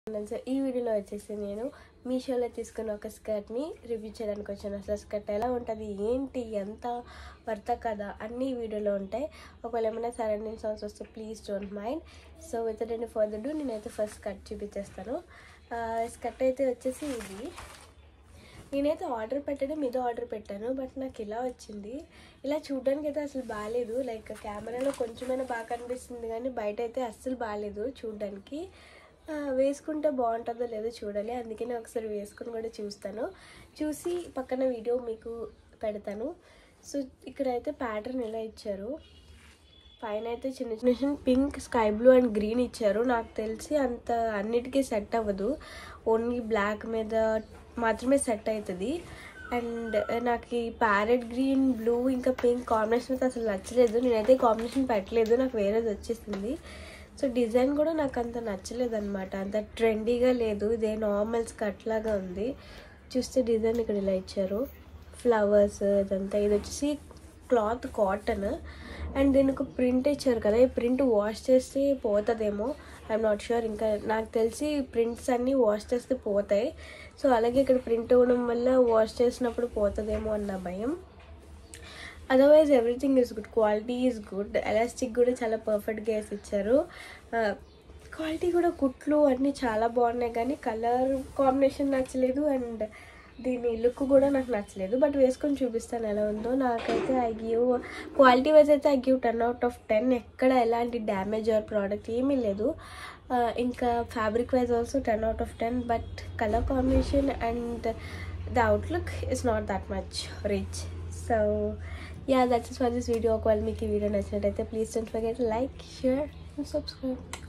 so ఈ వీడియోలో వచ్చేసి నేను మీషోలో తీసుకున్న ఒక స్కర్ట్ని రివ్యూ చేయడానికి వచ్చాను అసలు స్కర్ట్ ఎలా ఉంటుంది ఏంటి ఎంత వర్త కదా అన్ని ఈ వీడియోలో ఉంటాయి ఒకవేళ ఏమైనా సరౌండింగ్ సాంగ్స్ వస్తే please don't mind so with and further do నేనైతే ఫస్ట్ స్కర్ట్ చూపించేస్తాను స్కర్ట్ అయితే వచ్చేసి ఇది నేనైతే ఆర్డర్ పెట్టడం ఇదో ఆర్డర్ పెట్టాను బట్ నాకు ఇలా వచ్చింది ఇలా చూడడానికి అయితే అసలు బాగాలేదు లైక్ కెమెరాలో కొంచెమైనా బాగా కనిపిస్తుంది కానీ బయట అయితే అస్సలు బాగాలేదు చూడడానికి ఆ, వేసుకుంటే బాగుంటుందో లేదో చూడాలి అందుకే నేను ఒకసారి వేసుకుని కూడా చూస్తాను చూసి పక్కన వీడియో మీకు పెడతాను సో ఇక్కడైతే ప్యాటర్న్ ఇలా ఇచ్చారు పైన అయితే చిన్న చిన్న చిన్న pink sky blue and green ఇచ్చారు నాకు తెలిసి అంత అన్నిటికీ సెట్ అవ్వదు ఓన్లీ బ్లాక్ మీద మాత్రమే సెట్ అవుతుంది అండ్ నాకు ఈ ప్యారెట్ గ్రీన్ బ్లూ ఇంకా పింక్ కాంబినేషన్ అయితే అసలు నచ్చలేదు నేనైతే కాంబినేషన్ పెట్టలేదు నాకు వేరేది వచ్చేసింది సో డిజైన్ కూడా నాకు అంత నచ్చలేదు అనమాట అంత ట్రెండీగా లేదు ఇదే నార్మల్ స్కర్ట్ లాగా ఉంది చూస్తే డిజైన్ ఇక్కడ ఇలా ఇచ్చారు ఫ్లవర్స్ ఇదంతా ఇది వచ్చేసి క్లాత్ కాటన్ అండ్ దీనికి ప్రింట్ ఇచ్చారు కదా ఈ ప్రింట్ వాష్ చేస్తే పోతుందేమో ఐఎమ్ నాట్ షూర్ ఇంకా నాకు తెలిసి ప్రింట్స్ అన్నీ వాష్ చేస్తే పోతాయి సో అలాగే ఇక్కడ ప్రింట్ ఇవ్వడం వల్ల వాష్ చేసినప్పుడు పోతుందేమో అన్న భయం otherwise everything is good quality is good elastic కూడా చాలా పర్ఫెక్ట్గా వేసి ఇచ్చారు క్వాలిటీ కూడా కుట్లు అన్నీ చాలా బాగున్నాయి కానీ కలర్ కాంబినేషన్ నచ్చలేదు అండ్ దీని లుక్ కూడా నాకు నచ్చలేదు బట్ వేసుకొని చూపిస్తాను ఎలా ఉందో నాకైతే ఐ గివ్ క్వాలిటీ వైజ్ అయితే I give ten out of ten ఎక్కడ ఎలాంటి డ్యామేజ్ ఆర్ ప్రోడక్ట్ ఏమీ లేదు ఆ, ఇంకా fabric wise also ten out of ten but colour combination and the outlook is not that much rich so ya that's for this video ఒకవేళ మీకు ఈ video నచ్చినట్టయితే please don't forget like share and subscribe